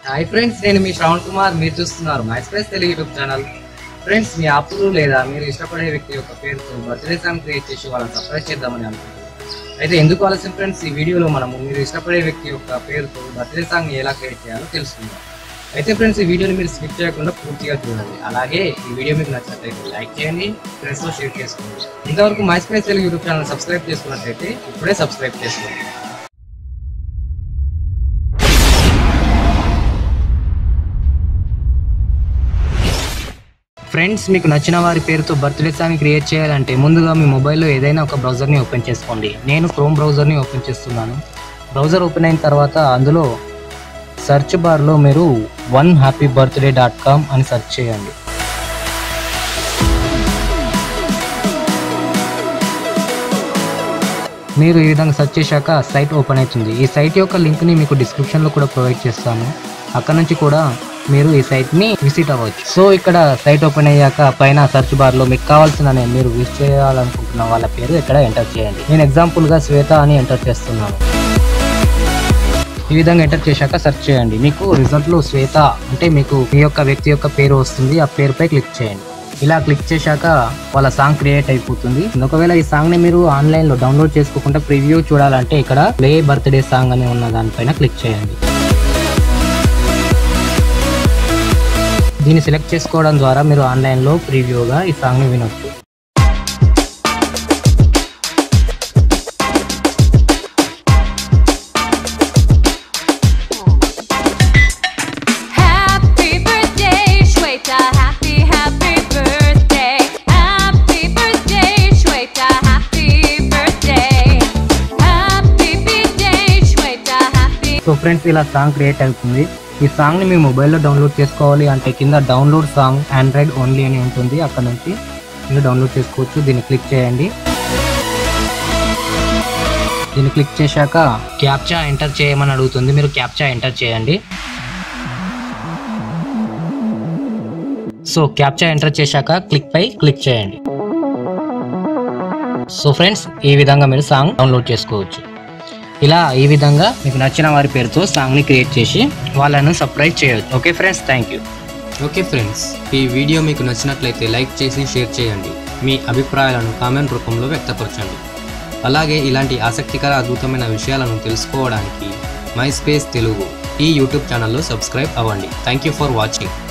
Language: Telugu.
హాయ్ ఫ్రెండ్స్ నేను మీ శ్రవణ్ కుమార్ మీరు చూస్తున్నారు my space Telugu YouTube channel friends మీ అప్పులు లేదా మీరు ఇష్టపడే వ్యక్తి యొక్క పేరుతో బర్త్డే సాంగ్ క్రియేట్ చేసి వాళ్ళని సర్ప్రైజ్ చేద్దామని అనుకుంటున్నాను అయితే ఎందుకు ఆలస్యం ఫ్రెండ్స్ ఈ వీడియోలో మనము మీరు ఇష్టపడే వ్యక్తి యొక్క పేరుతో బర్త్డే సాంగ్ ఎలా క్రియేట్ చేయాలో తెలుసుకుందాం అయితే ఫ్రెండ్స్ ఈ వీడియోని మీరు స్కిప్ చేయకుండా పూర్తిగా చూడండి అలాగే ఈ వీడియో మీకు నచ్చినట్లయితే లైక్ చేయండి ఫ్రెండ్స్తో షేర్ చేసుకోండి ఇంతవరకు my space Telugu YouTube channel subscribe చేసుకున్నట్లయితే ఇప్పుడే సబ్స్క్రైబ్ చేసుకోండి ఫ్రెండ్స్ మీకు నచ్చిన వారి పేరుతో బర్త్డే సాంగ్ క్రియేట్ చేయాలంటే ముందుగా మీ మొబైల్లో ఏదైనా ఒక బ్రౌజర్ని ఓపెన్ చేసుకోండి నేను క్రోమ్ బ్రౌజర్ని ఓపెన్ చేస్తున్నాను బ్రౌజర్ ఓపెన్ అయిన తర్వాత అందులో సెర్చ్ బార్లో మీరు one happy birthday dot com అని సెర్చ్ చేయండి మీరు ఈ విధంగా సెర్చ్ చేశాక సైట్ ఓపెన్ అవుతుంది ఈ సైట్ యొక్క లింక్ని మీకు డిస్క్రిప్షన్లో కూడా ప్రొవైడ్ చేస్తాను అక్కడ నుంచి కూడా మీరు ఈ సైట్ని విజిట్ అవ్వచ్చు సో ఇక్కడ సైట్ ఓపెన్ అయ్యాక పైన సెర్చ్ బార్లో మీకు కావాల్సిన మీరు విజిట్ చేయాలనుకుంటున్న వాళ్ళ పేరు ఇక్కడ ఎంటర్ చేయండి నేను ఎగ్జాంపుల్గా శ్వేత అని ఎంటర్ చేస్తున్నాను ఈ విధంగా ఎంటర్ చేశాక సెర్చ్ చేయండి మీకు రిజల్ట్లో శ్వేత అంటే మీకు మీ యొక్క వ్యక్తి యొక్క పేరు వస్తుంది ఆ పేరుపై క్లిక్ చేయండి ఇలా క్లిక్ చేశాక వాళ్ళ సాంగ్ క్రియేట్ అయిపోతుంది ఒకవేళ ఈ సాంగ్ ని మీరు ఆన్లైన్ లో డౌన్లోడ్ చేసుకోకుండా ప్రివ్యూ చూడాలంటే ఇక్కడ ప్లే బర్త్డే సాంగ్ అని ఉన్న దానిపైన క్లిక్ చేయండి దీన్ని సెలెక్ట్ చేసుకోవడం ద్వారా మీరు ఆన్లైన్ లో ప్రివ్యూగా ఈ సాంగ్ ని వినొచ్చు Happy birthday, Shweta. Happy, happy birthday. Happy birthday, Shweta. Happy birthday. Happy birthday, Shweta. Happy. So friends ఇలా సాంగ్ క్రియేట్ అవుతుంది ఈ సాంగ్ ని మీ మొబైల్లో డౌన్లోడ్ చేసుకోవాలి అంటే కింద డౌన్లోడ్ సాంగ్ ఆండ్రాయిడ్ ఓన్లీ అని ఉంటుంది అక్కడ నుంచి మీరు డౌన్లోడ్ చేసుకోవచ్చు దీన్ని క్లిక్ చేయండి దీన్ని క్లిక్ చేశాక క్యాప్చా ఎంటర్ చేయమని అడుగుతుంది మీరు క్యాప్చా ఎంటర్ చేయండి సో క్యాప్చా ఎంటర్ చేశాక క్లిక్ పై క్లిక్ చేయండి సో ఫ్రెండ్స్ ఈ విధంగా మీరు సాంగ్ డౌన్లోడ్ చేసుకోవచ్చు ఇలా ఈ విధంగా మీకు నచ్చిన వారి పేరుతో సాంగ్ని క్రియేట్ చేసి వాళ్ళను సర్ప్రైజ్ చేయవచ్చు okay friends thank you okay friends ఈ వీడియో మీకు నచ్చినట్లయితే లైక్ చేసి షేర్ చేయండి మీ అభిప్రాయాలను కామెంట్ రూపంలో వ్యక్తపరచండి అలాగే ఇలాంటి ఆసక్తికర అద్భుతమైన విషయాలను తెలుసుకోవడానికి మై స్పేస్ తెలుగు ఈ యూట్యూబ్ ఛానల్లో సబ్స్క్రైబ్ అవ్వండి థ్యాంక్ యూ ఫర్ వాచింగ్